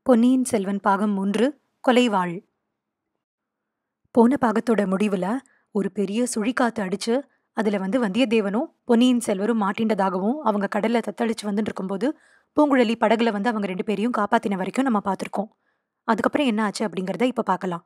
பொன்னியின் செல்வன் பாகம் மூன்று கொலைவாள் போன பாகத்தோட முடிவுல ஒரு பெரிய சுழிக்காத்து அடிச்சு அதுல வந்து வந்தியத்தேவனும் பொன்னியின் செல்வரும் மாட்டின்றதாகவும் அவங்க கடல்ல தத்தளிச்சு வந்துட்டு இருக்கும்போது பூங்குழலி படகுல வந்து அவங்க ரெண்டு பேரையும் காப்பாத்தின வரைக்கும் நம்ம பார்த்துருக்கோம் அதுக்கப்புறம் என்ன ஆச்சு அப்படிங்கிறத இப்ப பார்க்கலாம்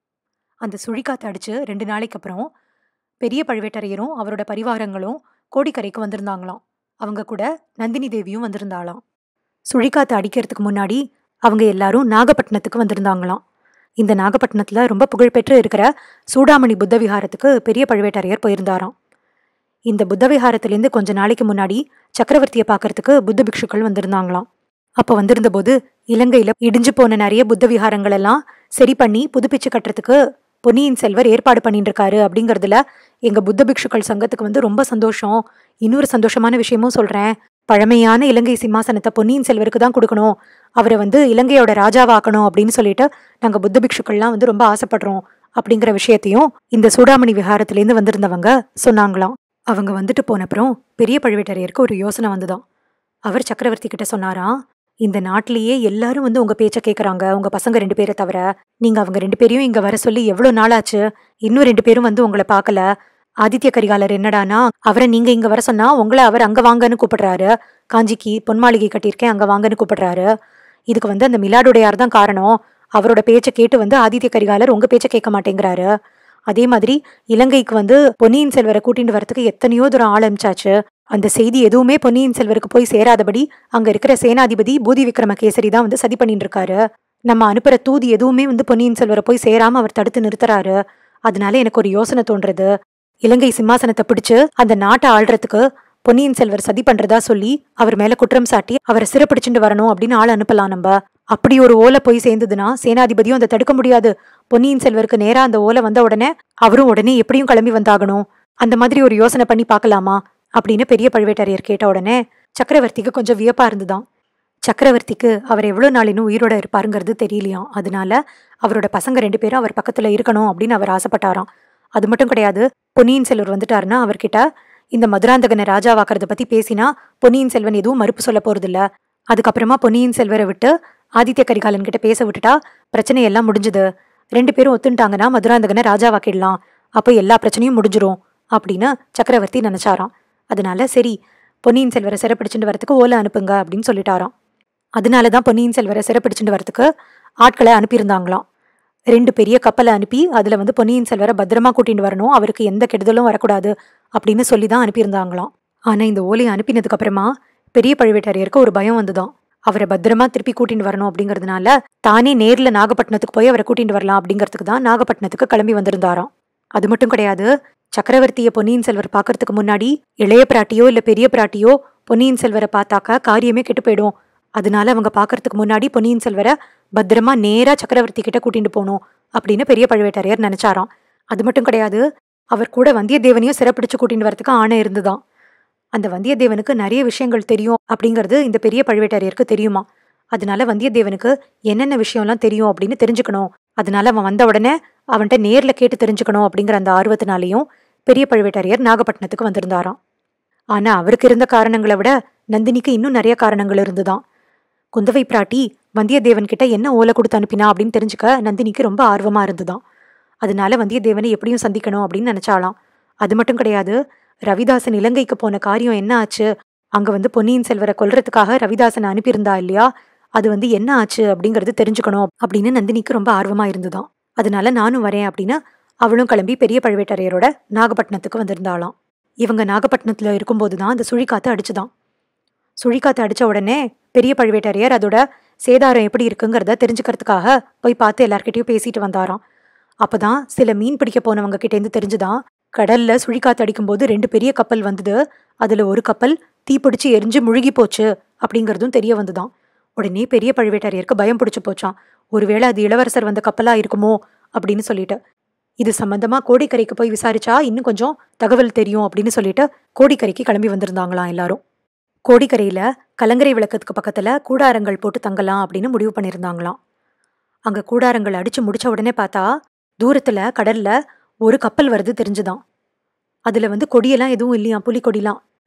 அந்த சுழிக்காத்து அடிச்சு ரெண்டு நாளைக்கு அப்புறம் பெரிய பழுவேட்டரையரும் அவரோட பரிவாரங்களும் கோடிக்கரைக்கு வந்திருந்தாங்களாம் அவங்க கூட நந்தினி தேவியும் வந்திருந்தாளாம் சுழிக்காத்து அடிக்கிறதுக்கு முன்னாடி அவங்க எல்லாரும் நாகப்பட்டினத்துக்கு வந்திருந்தாங்களாம் இந்த நாகப்பட்டினத்துல ரொம்ப புகழ்பெற்று இருக்கிற சூடாமணி புத்த விஹாரத்துக்கு பெரிய பழுவேட்டரையர் போயிருந்தாராம் இந்த புத்த விஹாரத்திலேருந்து கொஞ்ச நாளைக்கு முன்னாடி சக்கரவர்த்தியை பார்க்கறதுக்கு புத்த பிக்ஷுக்கள் வந்திருந்தாங்களாம் அப்போ வந்திருந்த போது இலங்கையில இடிஞ்சு போன நிறைய புத்த விஹாரங்கள் எல்லாம் சரி பண்ணி புதுப்பிச்சு கட்டுறதுக்கு பொன்னியின் செல்வர் ஏற்பாடு பண்ணிட்டு இருக்காரு அப்படிங்கறதுல எங்க புத்த பிக்ஷுக்கள் சங்கத்துக்கு வந்து ரொம்ப சந்தோஷம் இன்னொரு சந்தோஷமான விஷயமும் சொல்றேன் பழமையான இலங்கை சிம்மாசனத்தை பொன்னியின் செல்வருக்கு தான் கொடுக்கணும் அவரை வந்து இலங்கையோட ராஜாவாக்கணும் அப்படின்னு சொல்லிட்டு நாங்க புத்த பிக்ஷுக்கள்லாம் வந்து ரொம்ப ஆசைப்படுறோம் அப்படிங்கிற விஷயத்தையும் இந்த சூடாமணி விஹாரத்திலேருந்து வந்திருந்தவங்க சொன்னாங்களாம் அவங்க வந்துட்டு போனப்புறம் பெரிய பழுவேட்டரையருக்கு ஒரு யோசனை வந்துதான் அவர் சக்கரவர்த்தி கிட்ட சொன்னாராம் இந்த நாட்டிலேயே எல்லாரும் வந்து உங்க பேச்ச கேக்குறாங்க உங்க பசங்க ரெண்டு பேரை தவிர நீங்க அவங்க ரெண்டு பேரையும் இங்க வர சொல்லி எவ்வளவு நாளாச்சு இன்னும் ரெண்டு பேரும் வந்து உங்களை பார்க்கல ஆதித்ய கரிகாலர் என்னடானா அவரை நீங்க இங்க வர சொன்னா உங்களை அவர் அங்க வாங்கன்னு கூப்பிடுறாரு காஞ்சிக்கு பொன்மாளிகை கட்டியிருக்கேன் அங்க வாங்கன்னு கூப்பிடுறாரு இதுக்கு வந்து அந்த மிலாடுடையார் தான் காரணம் அவரோட பேச்சை கேட்டு வந்து ஆதித்ய கரிகாலர் உங்க பேச்சை கேட்க மாட்டேங்கிறாரு அதே மாதிரி இலங்கைக்கு வந்து பொன்னியின் செல்வரை கூட்டிட்டு வரதுக்கு எத்தனையோ தூரம் ஆள் அனுப்பிச்சாச்சு அந்த செய்தி எதுவுமே பொன்னியின் செல்வருக்கு போய் சேராதபடி அங்க இருக்கிற சேனாதிபதி பூதி விக்ரமகேசரி தான் வந்து சதி பண்ணிட்டு இருக்காரு நம்ம அனுப்புற தூதி எதுவுமே வந்து பொன்னியின் செல்வரை போய் சேராம அவர் தடுத்து நிறுத்துறாரு அதனால எனக்கு ஒரு யோசனை தோன்றது இலங்கை சிம்மாசனத்தை பிடிச்சு அந்த நாட்டை ஆள்றதுக்கு பொன்னியின் செல்வர் சதி பண்றதா சொல்லி அவர் மேல குற்றம் சாட்டி அவரை சிறப்பிடிச்சுட்டு வரணும் அப்படின்னு ஆள் அனுப்பலாம் நம்ம அப்படி ஒரு ஓலை போய் சேர்ந்ததுன்னா சேனாதிபதியும் அதை தடுக்க முடியாது பொன்னியின் செல்வருக்கு நேரா அந்த ஓலை வந்த உடனே அவரும் உடனே எப்படியும் கிளம்பி வந்தாகணும் அந்த மாதிரி ஒரு யோசனை பண்ணி பார்க்கலாமா அப்படின்னு பெரிய பழுவேட்டரையர் கேட்ட உடனே சக்கரவர்த்திக்கு கொஞ்சம் வியப்பா இருந்துதான் சக்கரவர்த்திக்கு அவர் எவ்வளவு நாள் இன்னும் உயிரோட இருப்பாருங்கிறது தெரியலையாம் அதனால அவரோட பசங்க ரெண்டு பேரும் அவர் பக்கத்துல இருக்கணும் அப்படின்னு அவர் ஆசைப்பட்டாராம் அது மட்டும் கிடையாது பொன்னியின் செல்வர் வந்துட்டாருன்னா அவர்கிட்ட இந்த மதுராந்தகனை ராஜாவாக்குறத பத்தி பேசினா பொன்னியின் செல்வன் எதுவும் மறுப்பு சொல்ல போறதில்ல அதுக்கப்புறமா பொன்னியின் செல்வரை விட்டு ஆதித்ய கரிகாலன் கிட்ட பேச விட்டுட்டா பிரச்சனை எல்லாம் முடிஞ்சுது ரெண்டு பேரும் ஒத்துண்டாங்கன்னா மதுராந்தகனை ராஜாவாக்கிடலாம் அப்போ எல்லா பிரச்சனையும் முடிஞ்சிரும் அப்படின்னு சக்கரவர்த்தி நினைச்சாராம் அதனால சரி பொன்னியின் செல்வரை சிறப்பிடிச்சுட்டு வரதுக்கு ஓலை அனுப்புங்க அப்படின்னு சொல்லிட்டாராம் அதனால தான் பொன்னியின் செல்வரை சிறப்பிடிச்சுட்டு வரதுக்கு ஆட்களை அனுப்பியிருந்தாங்களாம் ரெண்டு பெரிய கப்பலை அனுப்பி அதுல வந்து பொன்னியின் செல்வரை பத்திரமா கூட்டிட்டு வரணும் அவருக்கு எந்த கெடுதலும் வரக்கூடாது அப்படின்னு சொல்லி தான் அனுப்பியிருந்தாங்களாம் ஆனா இந்த ஓலையை அனுப்பினதுக்கு அப்புறமா பெரிய பழுவேட்டரையருக்கு ஒரு பயம் வந்துதான் அவரை பத்திரமா திருப்பி கூட்டிட்டு வரணும் அப்படிங்கறதுனால தானே நேர்ல நாகப்பட்டினத்துக்கு போய் அவரை கூட்டிட்டு வரலாம் அப்படிங்கறதுக்கு தான் நாகப்பட்டினத்துக்கு கிளம்பி வந்திருந்தாராம் அது மட்டும் கிடையாது சக்கரவர்த்திய பொன்னியின் செல்வர் பார்க்கறதுக்கு முன்னாடி இளைய பிராட்டியோ இல்ல பெரிய பிராட்டியோ பொன்னியின் செல்வரை பார்த்தாக்கா காரியமே கெட்டு போயிடும் அதனால அவங்க பார்க்கறதுக்கு முன்னாடி பொன்னியின் செல்வரை பத்திரமா நேரா சக்கரவர்த்தி கிட்ட கூட்டிட்டு போகணும் அப்படின்னு பெரிய பழுவேட்டரையர் நினைச்சாராம் அது மட்டும் கிடையாது அவர் கூட வந்தியத்தேவனையும் சிறப்பிடிச்சு கூட்டிட்டு வரதுக்கு ஆணை இருந்துதான் அந்த வந்தியத்தேவனுக்கு நிறைய விஷயங்கள் தெரியும் அப்படிங்கிறது இந்த பெரிய பழுவேட்டரையருக்கு தெரியுமா அதனால வந்தியத்தேவனுக்கு என்னென்ன விஷயம்லாம் தெரியும் அப்படின்னு தெரிஞ்சுக்கணும் அதனால அவன் வந்த உடனே அவன்கிட்ட நேர்ல கேட்டு தெரிஞ்சுக்கணும் அப்படிங்கிற அந்த ஆர்வத்தினாலையும் பெரிய பழுவேட்டரையர் நாகப்பட்டினத்துக்கு வந்திருந்தாராம் ஆனா அவருக்கு இருந்த காரணங்களை விட நந்தினிக்கு இன்னும் நிறைய காரணங்கள் இருந்துதான் குந்தவை பிராட்டி வந்தியத்தேவன் கிட்ட என்ன ஓலை கொடுத்து அனுப்பினா அப்படின்னு தெரிஞ்சுக்க நந்தினிக்கு ரொம்ப ஆர்வமா இருந்துதான் அதனால வந்தியத்தேவனை எப்படியும் சந்திக்கணும் அப்படின்னு நினைச்சாலாம் அது மட்டும் கிடையாது ரவிதாசன் இலங்கைக்கு போன காரியம் என்ன ஆச்சு அங்க வந்து பொன்னியின் செல்வரை கொல்றதுக்காக ரவிதாசன் அனுப்பியிருந்தா இல்லையா அது வந்து என்ன ஆச்சு அப்படிங்கறது தெரிஞ்சுக்கணும் அப்படின்னு நந்தினிக்கு ரொம்ப ஆர்வமா இருந்துதான் அதனால நானும் வரேன் அப்படின்னு அவளும் கிளம்பி பெரிய பழுவேட்டரையரோட நாகப்பட்டினத்துக்கு வந்திருந்தாளாம் இவங்க நாகப்பட்டினத்துல இருக்கும்போது தான் அந்த சுழிக்காத்து அடிச்சுதான் சுழிக்காத்து அடிச்ச உடனே பெரிய பழுவேட்டரையர் அதோட சேதாரம் எப்படி இருக்குங்கிறத தெரிஞ்சுக்கிறதுக்காக போய் பார்த்து எல்லார்கிட்டயும் பேசிட்டு வந்தாராம் அப்பதான் சில மீன் பிடிக்க போனவங்க கிட்ட இருந்து தெரிஞ்சுதான் கடல்ல சுழிக்காத்து அடிக்கும்போது ரெண்டு பெரிய கப்பல் வந்தது அதுல ஒரு கப்பல் தீப்பிடிச்சு எரிஞ்சு முழுகி போச்சு அப்படிங்கறதும் தெரிய வந்துதான் உடனே பெரிய பழுவேட்டரையருக்கு பயம் பிடிச்சு போச்சான் ஒருவேளை அது இளவரசர் வந்த கப்பலா இருக்குமோ அப்படின்னு சொல்லிட்டு இது சம்பந்தமா கோடிக்கரைக்கு போய் விசாரிச்சா இன்னும் கொஞ்சம் தகவல் தெரியும் அப்படின்னு சொல்லிட்டு கோடிக்கரைக்கு கிளம்பி வந்திருந்தாங்களாம் எல்லாரும் கோடிக்கரையில கலங்கரை விளக்கத்துக்கு பக்கத்துல கூடாரங்கள் போட்டு தங்கலாம் அப்படின்னு முடிவு பண்ணியிருந்தாங்களாம் அங்க கூடாரங்கள் அடிச்சு முடிச்ச உடனே பார்த்தா தூரத்துல கடல்ல ஒரு கப்பல் வருது தெரிஞ்சுதான் அதுல வந்து கொடியெல்லாம் எதுவும் இல்லையா புலி கொடிலாம்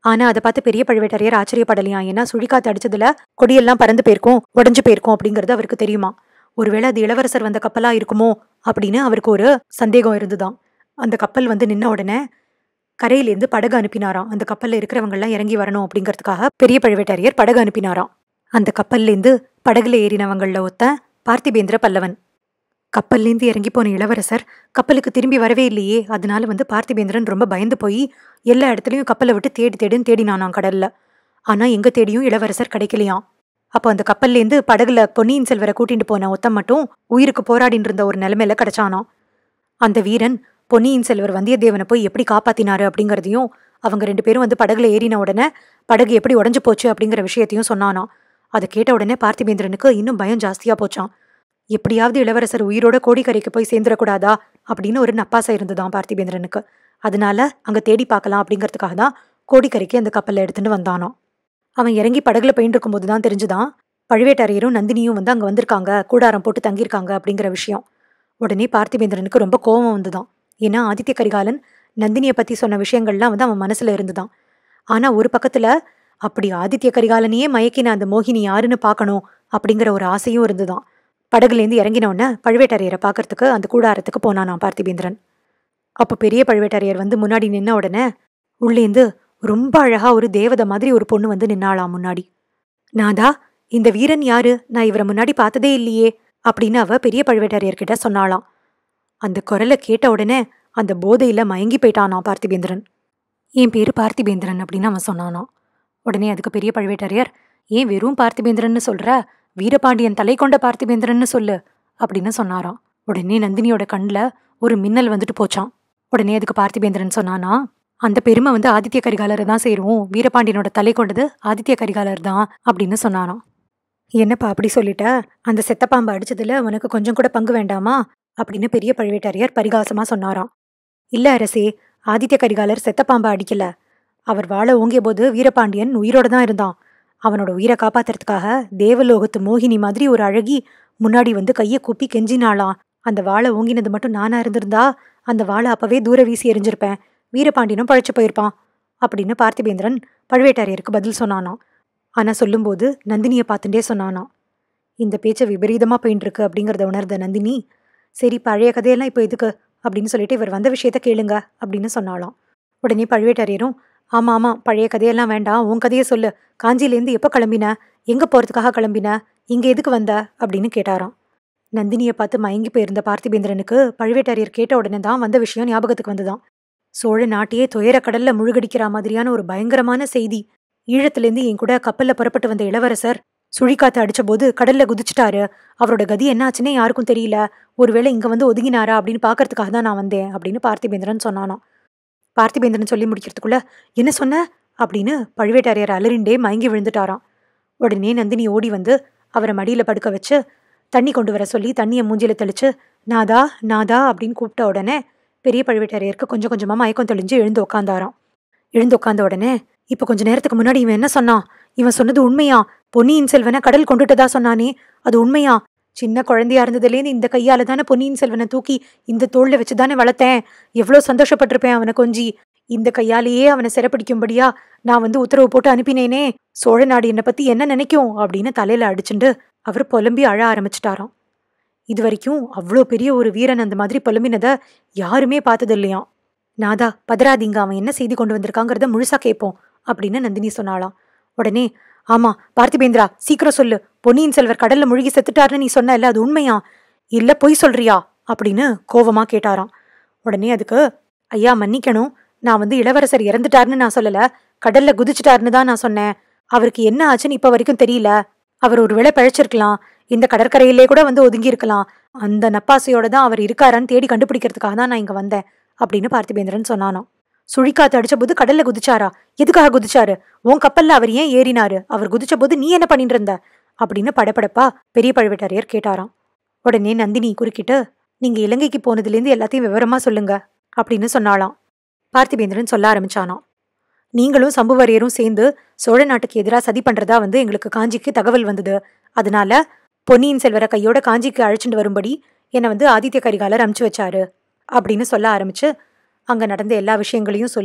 ஆனா அதை பார்த்து பெரிய பழுவேட்டரையர் ஆச்சரியப்படலையாம் ஏன்னா சுழிக்காத்து அடிச்சதுல கொடியெல்லாம் பறந்து போயிருக்கும் உடஞ்சு போயிருக்கும் அப்படிங்கிறது அவருக்கு தெரியுமா ஒருவேளை அது இளவரசர் வந்த கப்பலா இருக்குமோ அப்படின்னு அவருக்கு ஒரு சந்தேகம் இருந்துதான் அந்த கப்பல் வந்து நின்ன உடனே கரையிலேருந்து படகு அனுப்பினாராம் அந்த கப்பல்ல இருக்கிறவங்க எல்லாம் இறங்கி வரணும் அப்படிங்கிறதுக்காக பெரிய பழுவேட்டரையர் படகு அனுப்பினாராம் அந்த கப்பல்லேருந்து படகுல ஏறினவங்கள ஒத்த பார்த்திபேந்திர பல்லவன் கப்பல்லேருந்து இறங்கி போன இளவரசர் கப்பலுக்கு திரும்பி வரவே இல்லையே அதனால வந்து பார்த்திபேந்திரன் ரொம்ப பயந்து போய் எல்லா இடத்துலயும் கப்பலை விட்டு தேடி தேடுன்னு தேடினானாம் கடல்ல ஆனா எங்க தேடியும் இளவரசர் கிடைக்கலையாம் அப்போ அந்த கப்பல்லேருந்து படகுல பொன்னியின் செல்வரை கூட்டிட்டு போன ஒத்தம் மட்டும் உயிருக்கு போராடின்னு இருந்த ஒரு நிலைமையில கிடைச்சானாம் அந்த வீரன் பொன்னியின் செல்வர் வந்தியத்தேவனை போய் எப்படி காப்பாத்தினாரு அப்படிங்கறதையும் அவங்க ரெண்டு பேரும் வந்து படகுல ஏறின உடனே படகு எப்படி உடஞ்சு போச்சு அப்படிங்கிற விஷயத்தையும் சொன்னானாம் அதை கேட்ட உடனே பார்த்திபேந்திரனுக்கு இன்னும் பயம் ஜாஸ்தியா போச்சான் எப்படியாவது இளவரசர் உயிரோட கோடிக்கரைக்கு போய் சேர்ந்துடக்கூடாதா அப்படின்னு ஒரு நப்பாசை இருந்துதான் பார்த்திபேந்திரனுக்கு அதனால அங்க தேடி பார்க்கலாம் அப்படிங்கிறதுக்காக தான் கோடிக்கரைக்கு அந்த கப்பல்ல எடுத்துட்டு வந்தானாம் அவன் இறங்கி படகுல போயிட்டு இருக்கும்போது தான் தெரிஞ்சுதான் பழுவேட்டரையரும் நந்தினியும் வந்து அங்க வந்திருக்காங்க கூடாரம் போட்டு தங்கியிருக்காங்க அப்படிங்கிற விஷயம் உடனே பார்த்திபேந்திரனுக்கு ரொம்ப கோபம் வந்துதான் ஏன்னா ஆதித்ய கரிகாலன் நந்தினியை பத்தி சொன்ன விஷயங்கள்லாம் வந்து அவன் மனசுல இருந்துதான் ஆனா ஒரு பக்கத்துல அப்படி ஆதித்ய கரிகாலனையே மயக்கின அந்த மோகினி யாருன்னு பார்க்கணும் அப்படிங்கிற ஒரு ஆசையும் இருந்துதான் படகுலேருந்து இறங்கின உடனே பழுவேட்டரையரை பார்க்கறதுக்கு அந்த கூடாரத்துக்கு போனானாம் பார்த்திபேந்திரன் அப்போ பெரிய பழுவேட்டரையர் வந்து முன்னாடி நின்ன உடனே உள்ளேந்து ரொம்ப அழகா ஒரு தேவதை மாதிரி ஒரு பொண்ணு வந்து நின்னாளாம் முன்னாடி நாதா இந்த வீரன் யாரு நான் இவரை முன்னாடி பார்த்ததே இல்லையே அப்படின்னு அவ பெரிய பழுவேட்டரையர்கிட்ட சொன்னாளாம் அந்த குரலை கேட்ட உடனே அந்த போதையில மயங்கி போயிட்டானாம் பார்த்திபேந்திரன் என் பேரு பார்த்திபேந்திரன் அப்படின்னு அவன் சொன்னானாம் உடனே அதுக்கு பெரிய பழுவேட்டரையர் ஏன் வெறும் பார்த்திபேந்திரன்னு சொல்ற வீரபாண்டியன் தலை கொண்ட பார்த்திபேந்திரன்னு சொல்லு அப்படின்னு சொன்னாராம் உடனே நந்தினியோட கண்ணுல ஒரு மின்னல் வந்துட்டு போச்சான் உடனே அதுக்கு பார்த்திபேந்திரன் சொன்னானா அந்த பெருமை வந்து ஆதித்ய கரிகாலரை தான் சேரும் வீரபாண்டியனோட தலை கொண்டது ஆதித்ய கரிகாலர் தான் அப்படின்னு சொன்னாராம் என்னப்பா அப்படி சொல்லிட்ட அந்த செத்தப்பாம்பு அடிச்சதுல உனக்கு கொஞ்சம் கூட பங்கு வேண்டாமா அப்படின்னு பெரிய பழுவேட்டரையர் பரிகாசமா சொன்னாராம் இல்ல அரசே ஆதித்ய கரிகாலர் செத்தப்பாம்பை அடிக்கல அவர் வாழ ஓங்கிய போது வீரபாண்டியன் உயிரோட தான் இருந்தான் அவனோட உயிரை காப்பாத்துறதுக்காக தேவலோகத்து மோகினி மாதிரி ஒரு அழகி முன்னாடி வந்து கையை கூப்பி கெஞ்சினாளாம் அந்த வாழை ஓங்கினது மட்டும் நானா இருந்திருந்தா அந்த வாழை அப்பவே தூர வீசி எறிஞ்சிருப்பேன் வீரபாண்டியனும் பழிச்சு போயிருப்பான் அப்படின்னு பார்த்திபேந்திரன் பழுவேட்டரையருக்கு பதில் சொன்னானாம் ஆனா சொல்லும்போது நந்தினியை பார்த்துட்டே சொன்னானாம் இந்த பேச்சை விபரீதமா போயின்னு இருக்கு அப்படிங்கறத உணர்ந்த நந்தினி சரி பழைய கதையெல்லாம் இப்போ எதுக்கு அப்படின்னு சொல்லிட்டு இவர் வந்த விஷயத்த கேளுங்க அப்படின்னு சொன்னாலாம் உடனே பழுவேட்டரையரும் ஆமா ஆமா பழைய கதையெல்லாம் வேண்டாம் உன் கதையை சொல்லு காஞ்சியிலேருந்து எப்போ கிளம்பின எங்க போறதுக்காக கிளம்பின இங்க எதுக்கு வந்த அப்படின்னு கேட்டாராம் நந்தினியை பார்த்து மயங்கி போயிருந்த பார்த்திபேந்திரனுக்கு பழுவேட்டரையர் கேட்ட உடனே தான் வந்த விஷயம் ஞாபகத்துக்கு வந்துதான் சோழ நாட்டையே துயர கடல்ல முழுகடிக்கிற மாதிரியான ஒரு பயங்கரமான செய்தி ஈழத்திலேருந்து என் கூட கப்பல்ல புறப்பட்டு வந்த இளவரசர் சுழிக்காத்து அடிச்ச போது கடல்ல குதிச்சிட்டாரு அவரோட கதி என்னாச்சுன்னே யாருக்கும் தெரியல ஒருவேளை இங்க வந்து ஒதுங்கினாரா அப்படின்னு பாக்கறதுக்காக தான் நான் வந்தேன் அப்படின்னு பார்த்திபேந்திரன் சொன்னானாம் பார்த்திபேந்திரன் சொல்லி முடிக்கிறதுக்குள்ள என்ன சொன்ன அப்படின்னு பழுவேட்டரையர் அலறிண்டே மயங்கி விழுந்துட்டாராம் உடனே நந்தினி ஓடி வந்து அவரை மடியில படுக்க வச்சு தண்ணி கொண்டு வர சொல்லி தண்ணியை மூஞ்சில தெளிச்சு நாதா நாதா அப்படின்னு கூப்பிட்ட உடனே பெரிய பழுவேட்டரையருக்கு கொஞ்சம் கொஞ்சமா மயக்கம் தெளிஞ்சு எழுந்து உட்காந்தாராம் எழுந்து உட்காந்த உடனே இப்ப கொஞ்ச நேரத்துக்கு முன்னாடி இவன் என்ன சொன்னான் இவன் சொன்னது உண்மையா பொன்னியின் செல்வனை கடல் கொண்டுட்டதா சொன்னானே அது உண்மையா சின்ன குழந்தையா இருந்ததுலேருந்து இந்த கையால தானே பொன்னியின் செல்வனை தூக்கி இந்த தோல்ல வச்சு தானே வளர்த்தேன் எவ்வளோ சந்தோஷப்பட்டிருப்பேன் அவனை கொஞ்சி இந்த கையாலேயே அவனை சிறப்பிடிக்கும்படியா நான் வந்து உத்தரவு போட்டு அனுப்பினேனே சோழ நாடு என்னை பத்தி என்ன நினைக்கும் அப்படின்னு தலையில அடிச்சுண்டு அவர் புலம்பி அழ ஆரம்பிச்சிட்டாராம் இது வரைக்கும் அவ்வளோ பெரிய ஒரு வீரன் அந்த மாதிரி புலம்பினதை யாருமே பார்த்தது இல்லையாம் நாதா பதறாதீங்க அவன் என்ன செய்தி கொண்டு வந்திருக்காங்கிறத முழுசா கேட்போம் அப்படின்னு நந்தினி சொன்னாளாம் உடனே ஆமா பார்த்திபேந்திரா சீக்கிரம் சொல்லு பொன்னியின் செல்வர் கடல்ல முழுகி செத்துட்டாருன்னு நீ சொன்னல அது உண்மையா இல்ல பொய் சொல்றியா அப்படின்னு கோவமா கேட்டாராம் உடனே அதுக்கு ஐயா மன்னிக்கணும் நான் வந்து இளவரசர் இறந்துட்டாருன்னு நான் சொல்லல கடல்ல குதிச்சிட்டாருன்னு தான் நான் சொன்னேன் அவருக்கு என்ன ஆச்சுன்னு இப்ப வரைக்கும் தெரியல அவர் ஒருவேளை பிழைச்சிருக்கலாம் இந்த கடற்கரையிலே கூட வந்து ஒதுங்கி இருக்கலாம் அந்த நப்பாசையோட தான் அவர் இருக்காரான்னு தேடி கண்டுபிடிக்கிறதுக்காக தான் நான் இங்க வந்தேன் அப்படின்னு பார்த்திபேந்திரன் சொன்னானாம் சுழிக்காத்து அடிச்ச போது கடல்ல குதிச்சாரா எதுக்காக குதிச்சாரு உன் கப்பல்ல அவர் ஏன் ஏறினாரு அவர் குதிச்ச போது நீ என்ன பண்ணிட்டு இருந்த அப்படின்னு படபடப்பா பெரிய பழுவேட்டரையர் கேட்டாராம் உடனே நந்தினி குறுக்கிட்டு நீங்க இலங்கைக்கு போனதுலேருந்து எல்லாத்தையும் விவரமா சொல்லுங்க அப்படின்னு சொன்னாளாம் பார்த்திபேந்திரன் சொல்ல ஆரம்பிச்சானாம் நீங்களும் சம்புவரையரும் சேர்ந்து சோழ நாட்டுக்கு எதிராக சதி பண்றதா வந்து எங்களுக்கு காஞ்சிக்கு தகவல் வந்தது அதனால பொன்னியின் செல்வரை கையோட காஞ்சிக்கு அழைச்சிட்டு வரும்படி என்னை வந்து ஆதித்ய கரிகாலர் அனுப்பிச்சு வச்சாரு அப்படின்னு சொல்ல ஆரம்பிச்சு அங்க நடந்த எல்லா விஷயங்களையும் சொல்லி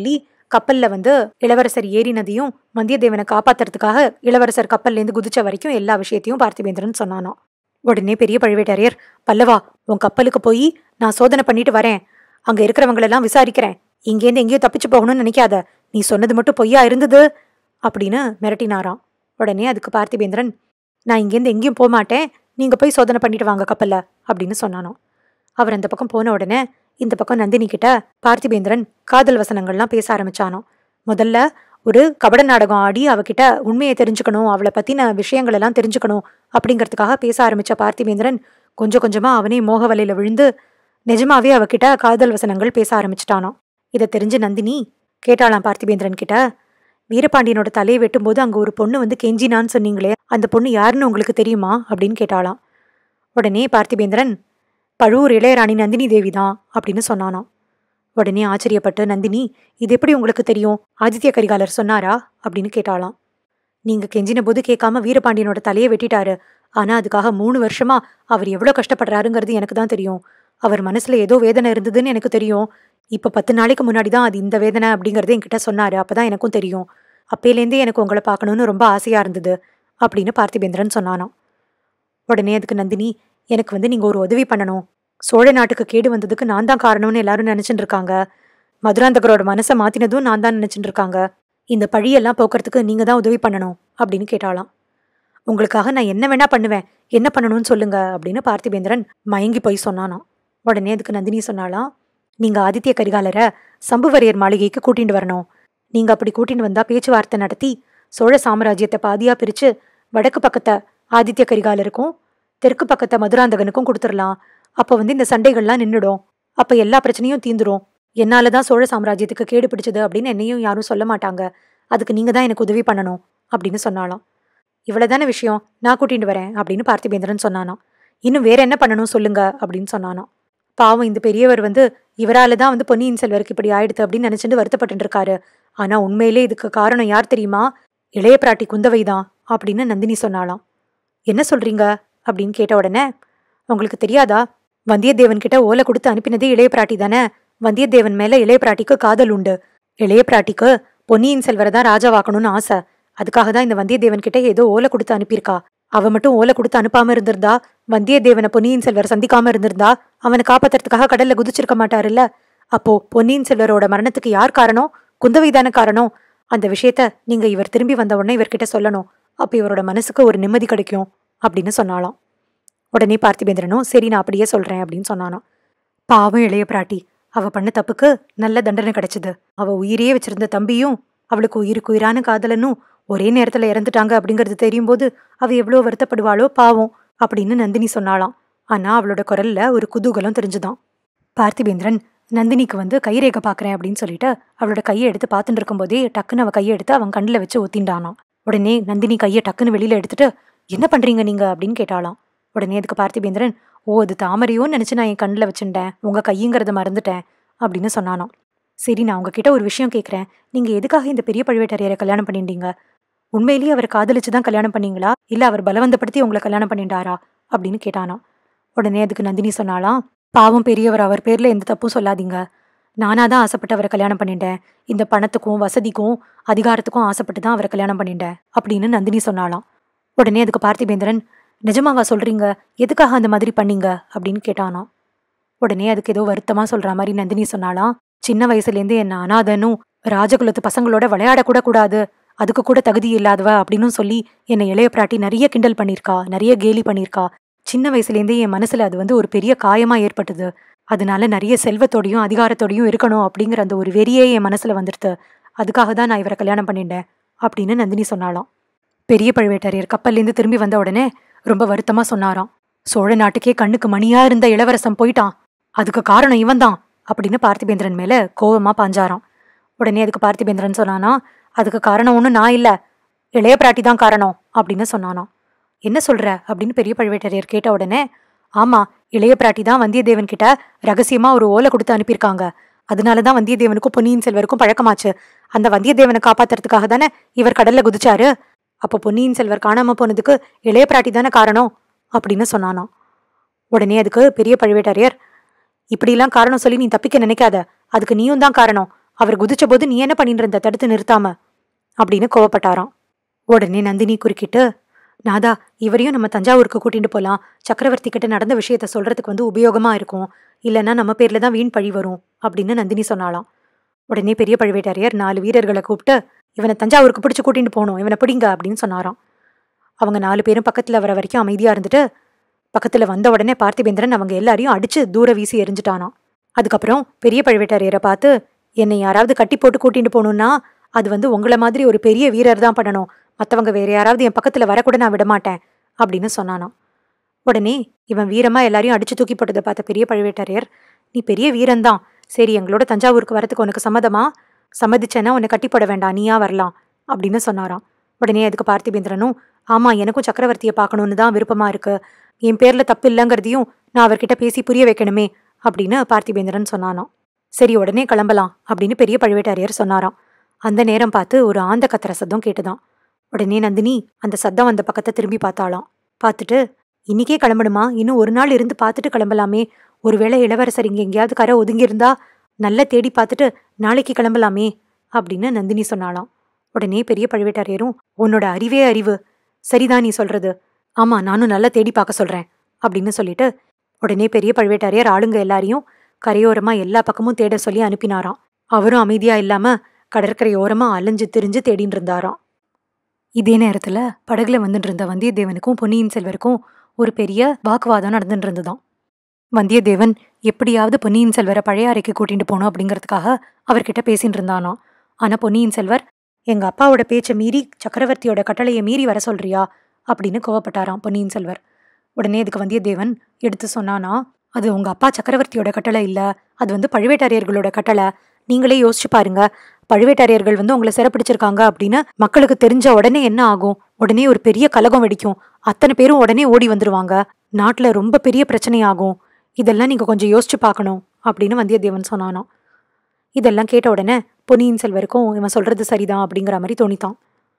கப்பல்ல வந்து இளவரசர் ஏறினதையும் வந்தியத்தேவனை காப்பாத்துறதுக்காக இளவரசர் கப்பல்லேருந்து குதிச்ச வரைக்கும் எல்லா விஷயத்தையும் பார்த்திபேந்திரன் சொன்னானோ உடனே பெரிய பழுவேட்டரையர் பல்லவா உன் கப்பலுக்கு போய் நான் சோதனை பண்ணிட்டு வரேன் அங்க இருக்கிறவங்களெல்லாம் விசாரிக்கிறேன் இங்கேருந்து எங்கேயோ தப்பிச்சு போகணும்னு நினைக்காத நீ சொன்னது மட்டும் பொய்யா இருந்தது அப்படின்னு மிரட்டினாராம் உடனே அதுக்கு பார்த்திபேந்திரன் நான் இங்கேருந்து எங்கேயும் போக மாட்டேன் நீங்க போய் சோதனை பண்ணிட்டு வாங்க கப்பல்ல அப்படின்னு சொன்னானோ அவர் அந்த பக்கம் போன உடனே இந்த பக்கம் நந்தினி கிட்ட பார்த்திபேந்திரன் காதல் வசனங்கள்லாம் பேச ஆரம்பிச்சானோ முதல்ல ஒரு கபட நாடகம் ஆடி அவகிட்ட உண்மையை தெரிஞ்சுக்கணும் அவளை பத்தின விஷயங்கள் எல்லாம் தெரிஞ்சுக்கணும் அப்படிங்கிறதுக்காக பேச ஆரம்பிச்ச பார்த்திபேந்திரன் கொஞ்சம் கொஞ்சமா அவனே மோக வலையில விழுந்து நிஜமாவே அவகிட்ட காதல் வசனங்கள் பேச ஆரம்பிச்சிட்டானோ இதை தெரிஞ்ச நந்தினி கேட்டாளாம் பார்த்திபேந்திரன் கிட்ட வீரபாண்டியனோட தலையை வெட்டும்போது அங்க ஒரு பொண்ணு வந்து கெஞ்சினான்னு சொன்னீங்களே அந்த பொண்ணு யாருன்னு உங்களுக்கு தெரியுமா அப்படின்னு கேட்டாளாம் உடனே பார்த்திபேந்திரன் பழுவூர் இளையராணி நந்தினி தேவி தான் அப்படின்னு சொன்னானாம் உடனே ஆச்சரியப்பட்டு நந்தினி இது எப்படி உங்களுக்கு தெரியும் ஆதித்ய கரிகாலர் சொன்னாரா அப்படின்னு கேட்டாளாம் நீங்க கெஞ்சின போது கேட்காம வீரபாண்டியனோட தலையை வெட்டிட்டாரு ஆனா அதுக்காக மூணு வருஷமா அவர் எவ்வளவு கஷ்டப்படுறாருங்கிறது எனக்கு தான் தெரியும் அவர் மனசுல ஏதோ வேதனை இருந்ததுன்னு எனக்கு தெரியும் இப்ப பத்து நாளைக்கு முன்னாடி தான் அது இந்த வேதனை அப்படிங்கறத என்கிட்ட சொன்னாரு அப்பதான் எனக்கும் தெரியும் அப்பையிலேருந்தே எனக்கு உங்களை பார்க்கணும்னு ரொம்ப ஆசையா இருந்தது அப்படின்னு பார்த்திபேந்திரன் சொன்னானாம் உடனே அதுக்கு நந்தினி எனக்கு வந்து நீங்க ஒரு உதவி பண்ணணும் சோழ நாட்டுக்கு கேடு வந்ததுக்கு நான் தான் காரணம்னு எல்லாரும் நினைச்சிட்டு இருக்காங்க மதுராந்தகரோட மனசை மாத்தினதும் நான் தான் நினைச்சிட்டு இருக்காங்க இந்த பழியெல்லாம் போக்குறதுக்கு நீங்க தான் உதவி பண்ணணும் அப்படின்னு கேட்டாளாம் உங்களுக்காக நான் என்ன வேணா பண்ணுவேன் என்ன பண்ணணும்னு சொல்லுங்க அப்படின்னு பார்த்திபேந்திரன் மயங்கி போய் சொன்னானாம் உடனே அதுக்கு நந்தினி சொன்னாலாம் நீங்க ஆதித்ய கரிகாலரை சம்புவரையர் மாளிகைக்கு கூட்டிட்டு வரணும் நீங்க அப்படி கூட்டிட்டு வந்தா பேச்சுவார்த்தை நடத்தி சோழ சாம்ராஜ்யத்தை பாதியா பிரிச்சு வடக்கு பக்கத்தை ஆதித்ய கரிகாலருக்கும் தெற்கு பக்கத்தை மதுராந்தகனுக்கும் கொடுத்துடலாம் அப்போ வந்து இந்த சண்டைகள்லாம் நின்றுடும் அப்ப எல்லா பிரச்சனையும் தீந்துரும் என்னால தான் சோழ சாம்ராஜ்யத்துக்கு கேடு பிடிச்சது அப்படின்னு என்னையும் யாரும் சொல்ல மாட்டாங்க அதுக்கு நீங்க தான் எனக்கு உதவி பண்ணணும் அப்படின்னு சொன்னாலாம் இவ்வளவுதானே விஷயம் நான் கூட்டிட்டு வரேன் அப்படின்னு பார்த்திபேந்திரன் சொன்னானாம் இன்னும் வேற என்ன பண்ணணும் சொல்லுங்க அப்படின்னு சொன்னானாம் பாவம் இந்த பெரியவர் வந்து இவரால தான் வந்து பொன்னியின் செல்வருக்கு இப்படி ஆயிடுது அப்படின்னு நினைச்சிட்டு வருத்தப்பட்டு இருக்காரு ஆனா உண்மையிலே இதுக்கு காரணம் யார் தெரியுமா இளைய பிராட்டி குந்தவை தான் அப்படின்னு நந்தினி சொன்னாலாம் என்ன சொல்றீங்க அப்படின்னு கேட்ட உடனே உங்களுக்கு தெரியாதா வந்தியத்தேவன் கிட்ட ஓலை கொடுத்து அனுப்பினதே இளைய பிராட்டி தானே வந்தியத்தேவன் மேல இளைய பிராட்டிக்கு காதல் உண்டு இளைய பிராட்டிக்கு பொன்னியின் செல்வரை தான் ராஜாவாக்கணும்னு ஆசை அதுக்காக தான் இந்த வந்தியத்தேவன் கிட்ட ஏதோ ஓலை கொடுத்து அனுப்பியிருக்கா அவ மட்டும் ஓலை கொடுத்து அனுப்பாம இருந்திருந்தா வந்தியத்தேவனை பொன்னியின் செல்வர் சந்திக்காம இருந்திருந்தா அவனை காப்பாத்துறதுக்காக கடல்ல குதிச்சிருக்க மாட்டாருல்ல அப்போ பொன்னியின் செல்வரோட மரணத்துக்கு யார் காரணம் குந்தவை தானே காரணம் அந்த விஷயத்த நீங்க இவர் திரும்பி வந்த உடனே இவர்கிட்ட சொல்லணும் அப்ப இவரோட மனசுக்கு ஒரு நிம்மதி கிடைக்கும் அப்படின்னு சொன்னாலாம் உடனே பார்த்திபேந்திரனும் சரி நான் அப்படியே சொல்றேன் அப்படின்னு சொன்னானாம் பாவம் இளைய பிராட்டி அவ பண்ண தப்புக்கு நல்ல தண்டனை கிடைச்சது அவ உயிரையே வச்சிருந்த தம்பியும் அவளுக்கு உயிருக்கு உயிரான காதலனும் ஒரே நேரத்துல இறந்துட்டாங்க அப்படிங்கிறது தெரியும் போது அவ எவ்வளவு வருத்தப்படுவாளோ பாவம் அப்படின்னு நந்தினி சொன்னாளாம் ஆனா அவளோட குரல்ல ஒரு குதூகலம் தெரிஞ்சுதான் பார்த்திபேந்திரன் நந்தினிக்கு வந்து கைரேகை பார்க்கறேன் அப்படின்னு சொல்லிட்டு அவளோட கையை எடுத்து பார்த்துட்டு இருக்கும்போதே டக்குன்னு அவ கையை எடுத்து அவன் கண்ணில் வச்சு ஒத்திண்டானாம் உடனே நந்தினி கையை டக்குன்னு வெளியில எடுத்துட்டு என்ன பண்றீங்க நீங்க அப்படின்னு கேட்டாளாம் உடனே அதுக்கு பார்த்திபேந்திரன் ஓ அது தாமரையோன்னு நினைச்சு நான் என் கண்ணில் வச்சுட்டேன் உங்க கையுங்கிறத மறந்துட்டேன் அப்படின்னு சொன்னானாம் சரி நான் உங்ககிட்ட ஒரு விஷயம் கேட்குறேன் நீங்க எதுக்காக இந்த பெரிய பழுவேட்டரையரை கல்யாணம் பண்ணிட்டீங்க உண்மையிலேயே அவர் காதலிச்சு தான் கல்யாணம் பண்ணீங்களா இல்ல அவர் பலவந்தப்படுத்தி உங்களை கல்யாணம் பண்ணிட்டாரா அப்படின்னு கேட்டானாம் உடனே அதுக்கு நந்தினி சொன்னாலாம் பாவம் பெரியவர் அவர் பேர்ல எந்த தப்பும் சொல்லாதீங்க நானா தான் ஆசைப்பட்டு அவரை கல்யாணம் பண்ணிட்டேன் இந்த பணத்துக்கும் வசதிக்கும் அதிகாரத்துக்கும் ஆசைப்பட்டு தான் அவரை கல்யாணம் பண்ணிட்டேன் அப்படின்னு நந்தினி சொன்னாலாம் உடனே அதுக்கு பார்த்திபேந்திரன் நிஜமாவா சொல்றீங்க எதுக்காக அந்த மாதிரி பண்ணீங்க அப்படின்னு கேட்டானாம் உடனே அதுக்கு ஏதோ வருத்தமா சொல்ற மாதிரி நந்தினி சொன்னாலாம் சின்ன வயசுலேருந்து என்ன அனாதனும் ராஜகுலத்து பசங்களோட விளையாடக்கூட கூடாது அதுக்கு கூட தகுதி இல்லாதவ அப்படின்னு சொல்லி என்னை இளைய பிராட்டி நிறைய கிண்டல் பண்ணியிருக்கா நிறைய கேலி பண்ணியிருக்கா சின்ன வயசுலேருந்தே என் மனசுல அது வந்து ஒரு பெரிய காயமா ஏற்பட்டது அதனால நிறைய செல்வத்தோடையும் அதிகாரத்தோடையும் இருக்கணும் அப்படிங்கிற அந்த ஒரு வெறியே என் மனசுல வந்துடுது அதுக்காக தான் நான் இவரை கல்யாணம் பண்ணிட்டேன் அப்படின்னு நந்தினி சொன்னாலாம் பெரிய பழுவேட்டரையர் கப்பல்லேருந்து திரும்பி வந்த உடனே ரொம்ப வருத்தமா சொன்னாராம் சோழ நாட்டுக்கே கண்ணுக்கு மணியா இருந்த இளவரசன் போயிட்டான் அதுக்கு காரணம் இவன்தான் அப்படின்னு பார்த்திபேந்திரன் மேல கோவமா பாஞ்சாராம் உடனே அதுக்கு பார்த்திபேந்திரன் சொன்னானா அதுக்கு காரணம் ஒன்றும் நான் இல்ல இளைய பிராட்டி தான் காரணம் அப்படின்னு சொன்னானாம் என்ன சொல்ற அப்படின்னு பெரிய பழுவேட்டரையர் கேட்ட உடனே ஆமா இளைய பிராட்டி தான் வந்தியத்தேவன் கிட்ட ரகசியமா ஒரு ஓலை கொடுத்து அனுப்பியிருக்காங்க அதனால தான் வந்தியத்தேவனுக்கும் பொன்னியின் செல்வருக்கும் பழக்கமாச்சு அந்த வந்தியத்தேவனை காப்பாத்துறதுக்காக தானே இவர் கடல்ல குதிச்சாரு அப்போ பொன்னியின் செல்வர் காணாம போனதுக்கு இளைய பிராட்டி தானே காரணம் அப்படின்னு சொன்னானாம் உடனே அதுக்கு பெரிய பழுவேட்டரையர் இப்படிலாம் காரணம் சொல்லி நீ தப்பிக்க நினைக்காத அதுக்கு நீயும் தான் காரணம் அவர் குதிச்ச போது நீ என்ன பண்ணிட்டு இருந்த தடுத்து நிறுத்தாம அப்படின்னு கோவப்பட்டாராம் உடனே நந்தினி குறுக்கிட்டு நாதா இவரையும் நம்ம தஞ்சாவூருக்கு கூட்டிட்டு போலாம் சக்கரவர்த்தி கிட்ட நடந்த விஷயத்த சொல்றதுக்கு வந்து உபயோகமா இருக்கும் இல்லைன்னா நம்ம பேர்ல தான் வீண் பழி வரும் அப்படின்னு நந்தினி சொன்னாலாம் உடனே பெரிய பழுவேட்டரையர் நாலு வீரர்களை கூப்பிட்டு இவனை தஞ்சாவூருக்கு பிடிச்சு கூட்டிட்டு போகணும் இவனை பிடிங்க அப்படின்னு சொன்னாராம் அவங்க நாலு பேரும் பக்கத்துல வர வரைக்கும் அமைதியா இருந்துட்டு பக்கத்துல வந்த உடனே பார்த்திபேந்திரன் அவங்க எல்லாரையும் அடிச்சு தூர வீசி எரிஞ்சுட்டானாம் அதுக்கப்புறம் பெரிய பழுவேட்டரையரை பார்த்து என்னை யாராவது கட்டி போட்டு கூட்டிட்டு போகணும்னா அது வந்து உங்கள மாதிரி ஒரு பெரிய வீரர் தான் பண்ணணும் மத்தவங்க வேற யாராவது என் பக்கத்துல வரக்கூட நான் விட மாட்டேன் அப்படின்னு சொன்னானாம் உடனே இவன் வீரமா எல்லாரையும் அடிச்சு தூக்கி போட்டதை பார்த்த பெரிய பழுவேட்டரையர் நீ பெரிய வீரன்தான் சரி எங்களோட தஞ்சாவூருக்கு வரதுக்கு உனக்கு சம்மதமா சம்மதிச்சேன்னா உன்னை கட்டி போட வேண்டாம் நீயா வரலாம் அப்படின்னு சொன்னாராம் உடனே அதுக்கு பார்த்திபேந்திரனும் ஆமா எனக்கும் சக்கரவர்த்தியை பார்க்கணும்னு தான் விருப்பமா இருக்கு என் பேர்ல தப்பு இல்லைங்கிறதையும் நான் அவர்கிட்ட பேசி புரிய வைக்கணுமே அப்படின்னு பார்த்திபேந்திரன் சொன்னானாம் சரி உடனே கிளம்பலாம் அப்படின்னு பெரிய பழுவேட்டரையர் சொன்னாராம் அந்த நேரம் பார்த்து ஒரு ஆந்த கத்துற சத்தம் கேட்டுதான் உடனே நந்தினி அந்த சத்தம் அந்த பக்கத்தை திரும்பி பார்த்தாளாம் பார்த்துட்டு இன்னிக்கே கிளம்பணுமா இன்னும் ஒரு நாள் இருந்து பார்த்துட்டு கிளம்பலாமே ஒருவேளை இளவரசர் இங்க எங்கேயாவது கரை ஒதுங்கி இருந்தா நல்லா தேடி பார்த்துட்டு நாளைக்கு கிளம்பலாமே அப்படின்னு நந்தினி சொன்னாளாம் உடனே பெரிய பழுவேட்டரையரும் உன்னோட அறிவே அறிவு சரிதான் நீ சொல்றது ஆமா நானும் நல்லா தேடி பார்க்க சொல்றேன் அப்படின்னு சொல்லிட்டு உடனே பெரிய பழுவேட்டரையர் ஆளுங்க எல்லாரையும் கரையோரமா எல்லா பக்கமும் தேட சொல்லி அனுப்பினாராம் அவரும் அமைதியா இல்லாம கடற்கரையோரமா அலைஞ்சு திரிஞ்சு தேடின்னு இருந்தாராம் இதே நேரத்துல படகுல வந்துட்டு இருந்த வந்தியத்தேவனுக்கும் பொன்னியின் செல்வருக்கும் ஒரு பெரிய வாக்குவாதம் நடந்துட்டு இருந்ததாம் வந்தியத்தேவன் எப்படியாவது பொன்னியின் செல்வரை பழைய அறைக்கு கூட்டிட்டு போகணும் அப்படிங்கிறதுக்காக அவர்கிட்ட பேசிட்டு இருந்தானாம் ஆனா பொன்னியின் செல்வர் எங்க அப்பாவோட பேச்சை மீறி சக்கரவர்த்தியோட கட்டளையை மீறி வர சொல்றியா அப்படின்னு கோவப்பட்டாராம் பொன்னியின் செல்வர் உடனே இதுக்கு வந்தியத்தேவன் எடுத்து சொன்னானா அது உங்க அப்பா சக்கரவர்த்தியோட கட்டளை இல்ல அது வந்து பழுவேட்டரையர்களோட கட்டளை நீங்களே யோசிச்சு பாருங்க பழுவேட்டரையர்கள் வந்து உங்களை சிறப்பிடிச்சிருக்காங்க அப்படின்னு மக்களுக்கு தெரிஞ்ச உடனே என்ன ஆகும் உடனே ஒரு பெரிய கலகம் வெடிக்கும் அத்தனை பேரும் உடனே ஓடி வந்துருவாங்க நாட்டுல ரொம்ப பெரிய பிரச்சனை ஆகும் இதெல்லாம் நீங்க கொஞ்சம் யோசிச்சு பார்க்கணும் அப்படின்னு வந்தியத்தேவன் சொன்னானாம் இதெல்லாம் கேட்ட உடனே பொன்னியின் செல்வருக்கும் இவன் சொல்றது சரிதான் அப்படிங்கிற மாதிரி தோணித்தான்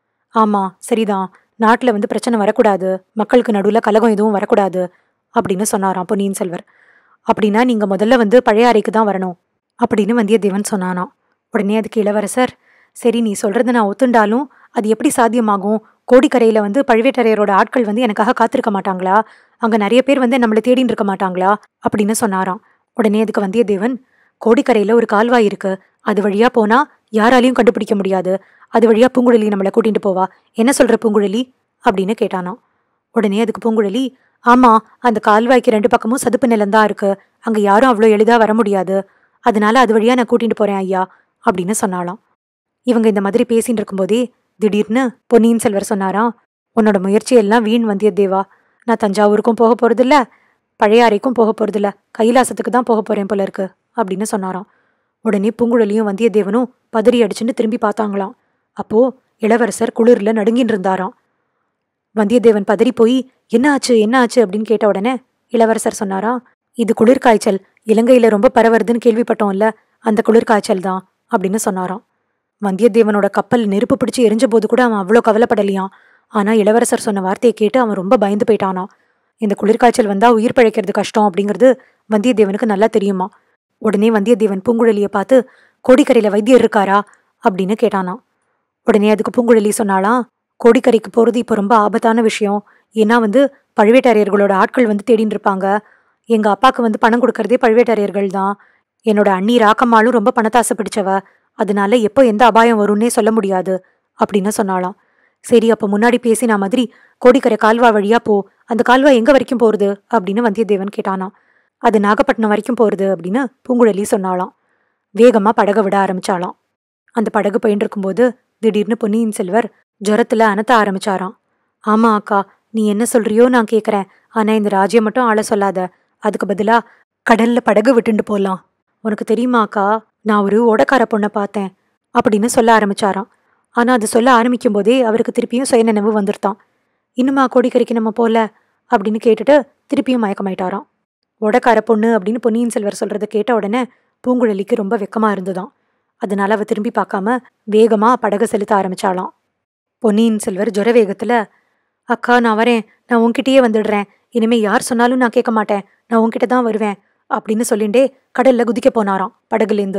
ஆமா சரிதான் நாட்டுல வந்து பிரச்சனை வரக்கூடாது மக்களுக்கு நடுவுல கலகம் எதுவும் வரக்கூடாது அப்படின்னு சொன்னாராம் பொன்னியின் செல்வர் அப்படின்னா நீங்க முதல்ல வந்து பழைய அறைக்கு தான் வரணும் அப்படின்னு வந்தியத்தேவன் சொன்னானாம் உடனே அதுக்கு இளவரசர் சரி நீ சொல்றத நான் ஒத்துண்டாலும் அது எப்படி சாத்தியமாகும் கோடிக்கரையில வந்து பழுவேட்டரையரோட ஆட்கள் வந்து எனக்காக காத்திருக்க மாட்டாங்களா அங்க நிறைய பேர் வந்து நம்மளை தேடின்னு இருக்க மாட்டாங்களா அப்படின்னு சொன்னாராம் உடனே அதுக்கு வந்தியத்தேவன் கோடிக்கரையில ஒரு கால்வாய் இருக்கு அது வழியா போனா யாராலையும் கண்டுபிடிக்க முடியாது அது வழியா பூங்குழலி நம்மளை கூட்டிட்டு போவா என்ன சொல்ற பூங்குழலி அப்படின்னு கேட்டானாம் உடனே அதுக்கு பூங்குழலி ஆமா அந்த கால்வாய்க்கு ரெண்டு பக்கமும் சதுப்பு நிலம்தான் இருக்கு அங்க யாரும் அவ்வளோ எளிதா வர முடியாது அதனால அது வழியா நான் கூட்டிட்டு போறேன் ஐயா அப்படின்னு சொன்னாலாம் இவங்க இந்த மாதிரி பேசிட்டு இருக்கும்போதே திடீர்னு பொன்னியின் செல்வர் சொன்னாராம் உன்னோட முயற்சி எல்லாம் வீண் வந்தியத்தேவா நான் தஞ்சாவூருக்கும் போக போறதில்ல பழைய அறைக்கும் போக போறதில்ல கைலாசத்துக்கு தான் போக போறேன் போல இருக்கு அப்படின்னு சொன்னாராம் உடனே பூங்குழலியும் வந்தியத்தேவனும் பதறி அடிச்சுன்னு திரும்பி பார்த்தாங்களாம் அப்போ இளவரசர் குளிர்ல நடுங்கின்னு இருந்தாராம் வந்தியத்தேவன் பதறி போய் என்ன ஆச்சு என்ன ஆச்சு அப்படின்னு கேட்ட உடனே இளவரசர் சொன்னாரா இது குளிர்காய்ச்சல் இலங்கையில ரொம்ப பரவுறதுன்னு கேள்விப்பட்டோம்ல அந்த குளிர்காய்ச்சல் தான் அப்படின்னு சொன்னாராம் வந்தியத்தேவனோட கப்பல் நெருப்பு பிடிச்சு எரிஞ்ச போது கூட அவன் அவ்வளோ கவலைப்படலையாம் ஆனா இளவரசர் சொன்ன வார்த்தையை கேட்டு அவன் ரொம்ப பயந்து போயிட்டானாம் இந்த குளிர்காய்ச்சல் வந்தா உயிர் பிழைக்கிறது கஷ்டம் அப்படிங்கிறது வந்தியத்தேவனுக்கு நல்லா தெரியுமா உடனே வந்தியத்தேவன் பூங்குழலியை பார்த்து கோடிக்கரையில வைத்தியர் இருக்காரா அப்படின்னு கேட்டானாம் உடனே அதுக்கு பூங்குழலி சொன்னாலாம் கோடிக்கரைக்கு போறது இப்போ ரொம்ப ஆபத்தான விஷயம் ஏன்னா வந்து பழுவேட்டரையர்களோட ஆட்கள் வந்து தேடின்னு இருப்பாங்க எங்க அப்பாக்கு வந்து பணம் கொடுக்கறதே பழுவேட்டரையர்கள் தான் என்னோட அண்ணி ராக்கம்மாளும் ரொம்ப பணத்தாசை பிடிச்சவ அதனால எப்போ எந்த அபாயம் வரும்னே சொல்ல முடியாது அப்படின்னு சொன்னாலாம் சரி அப்ப முன்னாடி பேசின மாதிரி கோடிக்கரை கால்வா வழியா போ அந்த கால்வா எங்க வரைக்கும் போறது அப்படின்னு வந்தியத்தேவன் கேட்டானாம் அது நாகப்பட்டினம் வரைக்கும் போறது அப்படின்னு பூங்குழலி சொன்னாலாம் வேகமா படகை விட ஆரம்பிச்சாளாம் அந்த படகு போயின்னு இருக்கும்போது திடீர்னு பொன்னியின் செல்வர் ஜுரத்துல அனத்த ஆரம்பிச்சாராம் ஆமா அக்கா நீ என்ன சொல்றியோ நான் கேக்குறேன் ஆனா இந்த ராஜ்யம் மட்டும் ஆள சொல்லாத அதுக்கு பதிலா கடல்ல படகு விட்டுண்டு போலாம் உனக்கு தெரியுமா அக்கா நான் ஒரு ஓடக்கார பொண்ணை பார்த்தேன் அப்படின்னு சொல்ல ஆரம்பிச்சாராம் ஆனா அது சொல்ல ஆரம்பிக்கும் போதே அவருக்கு திருப்பியும் சுயநினைவு வந்துருத்தான் இன்னுமா கோடிக்கரைக்கு நம்ம போல அப்படின்னு கேட்டுட்டு திருப்பியும் மயக்கமாயிட்டாராம் ஓடக்கார பொண்ணு அப்படின்னு பொன்னியின் செல்வர் சொல்றதை கேட்ட உடனே பூங்குழலிக்கு ரொம்ப வெக்கமா இருந்துதாம் அதனால அவ திரும்பி பார்க்காம வேகமா படகு செலுத்த ஆரம்பிச்சாளாம் பொன்னியின் செல்வர் ஜுர வேகத்துல அக்கா நான் வரேன் நான் உன்கிட்டயே வந்துடுறேன் இனிமே யார் சொன்னாலும் நான் கேட்க மாட்டேன் நான் உன்கிட்ட தான் வருவேன் அப்படின்னு சொல்லிண்டே கடல்ல குதிக்க போனாராம் படகுலேருந்து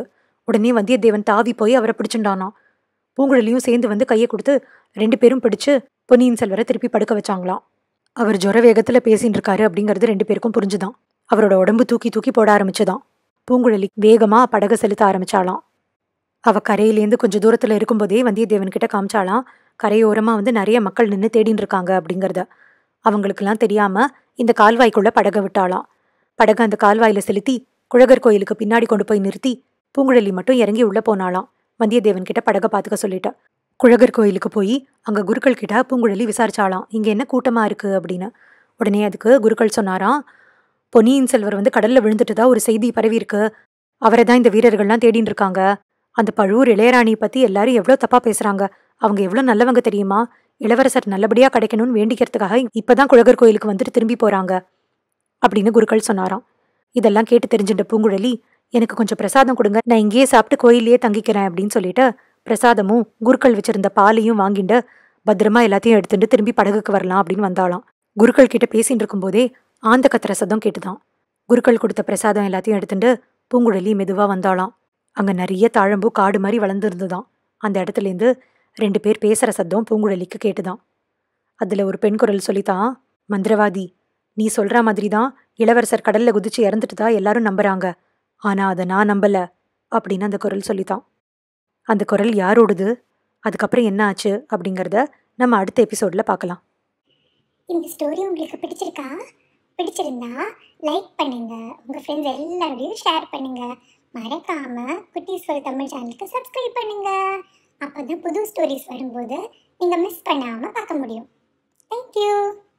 உடனே வந்தியத்தேவன் தாவி போய் அவரை பிடிச்சுண்டானாம் பூங்குழலியும் சேர்ந்து வந்து கையை கொடுத்து ரெண்டு பேரும் பிடிச்சு பொன்னியின் செல்வரை திருப்பி படுக்க வச்சாங்களாம் அவர் ஜுர வேகத்துல பேசின்னு இருக்காரு அப்படிங்கிறது ரெண்டு பேருக்கும் புரிஞ்சுதான் அவரோட உடம்பு தூக்கி தூக்கி போட ஆரம்பிச்சுதான் பூங்குழலி வேகமா படக செலுத்த ஆரம்பிச்சாளாம் அவ கரையிலேருந்து கொஞ்சம் தூரத்துல இருக்கும்போதே வந்தியத்தேவன் கிட்ட காமிச்சாலாம் கரையோரமா வந்து நிறைய மக்கள் நின்று தேடின்னு இருக்காங்க அப்படிங்கறத அவங்களுக்கெல்லாம் தெரியாம இந்த கால்வாய்க்குள்ள படக விட்டாளாம் படக அந்த கால்வாயில செலுத்தி குழகர் கோயிலுக்கு பின்னாடி கொண்டு போய் நிறுத்தி பூங்குழலி மட்டும் இறங்கி உள்ள போனாளாம் வந்தியத்தேவன் கிட்ட படக பாத்துக்க சொல்லிட்டா குழகர் கோயிலுக்கு போய் அங்க குருக்கள் கிட்ட பூங்குழலி விசாரிச்சாளாம் இங்க என்ன கூட்டமா இருக்கு அப்படின்னு உடனே அதுக்கு குருக்கள் சொன்னாராம் பொன்னியின் செல்வர் வந்து கடல்ல விழுந்துட்டதா ஒரு செய்தி பரவி இருக்கு அவரை தான் இந்த வீரர்கள்லாம் தேடின்னு இருக்காங்க அந்த பழுவூர் இளையராணியை பத்தி எல்லாரும் எவ்வளோ தப்பா பேசுறாங்க அவங்க எவ்வளோ நல்லவங்க தெரியுமா இளவரசர் நல்லபடியா கிடைக்கணும்னு வேண்டிக்கிறதுக்காக இப்பதான் குழகர் கோயிலுக்கு வந்துட்டு திரும்பி போறாங்க அப்படின்னு குருக்கள் சொன்னாராம் இதெல்லாம் கேட்டு தெரிஞ்சுட்ட பூங்குழலி எனக்கு கொஞ்சம் பிரசாதம் கொடுங்க நான் இங்கேயே சாப்பிட்டு கோயிலையே தங்கிக்கிறேன் அப்படின்னு சொல்லிட்டு பிரசாதமும் குருக்கள் வச்சிருந்த பாலையும் வாங்கிட்டு பத்திரமா எல்லாத்தையும் எடுத்துட்டு திரும்பி படகுக்கு வரலாம் அப்படின்னு வந்தாளாம் குருக்கள் கிட்ட பேசிட்டு இருக்கும்போதே ஆந்த கத்துற சத்தம் கேட்டுதான் குருக்கள் கொடுத்த பிரசாதம் எல்லாத்தையும் எடுத்துட்டு பூங்குழலி மெதுவா வந்தாளாம் அங்க நிறைய தாழம்பூ காடு மாதிரி வளர்ந்து இருந்துதான் அந்த இடத்துலேருந்து ரெண்டு பேர் பேசுற சத்தம் பூங்குழலிக்கு கேட்டுதான் அதுல ஒரு பெண் குரல் சொல்லித்தான் மந்திரவாதி நீ சொல்ற மாதிரி தான் இளவரசர் கடல்ல குதிச்சு இறந்துட்டுதா எல்லாரும் நம்புறாங்க ஆனா அதை நான் நம்பல அப்படின்னு அந்த குரல் சொல்லித்தான் அந்த குரல் யாரோடுது அதுக்கப்புறம் என்ன ஆச்சு அப்படிங்கறத நம்ம அடுத்த எபிசோட்ல பார்க்கலாம் இந்த ஸ்டோரி உங்களுக்கு பிடிச்சிருக்கா பிடிச்சிருந்தா லைக் பண்ணுங்க உங்க ஃப்ரெண்ட்ஸ் எல்லாரோடையும் ஷேர் பண்ணுங்க மறக்காம குட்டி சொல் தமிழ் சேனலுக்கு சப்ஸ்கிரைப் பண்ணுங்க அப்பதான் புது ஸ்டோரிஸ் வரும்போது நீங்க மிஸ் பண்ணாம பார்க்க முடியும் தேங்க்யூ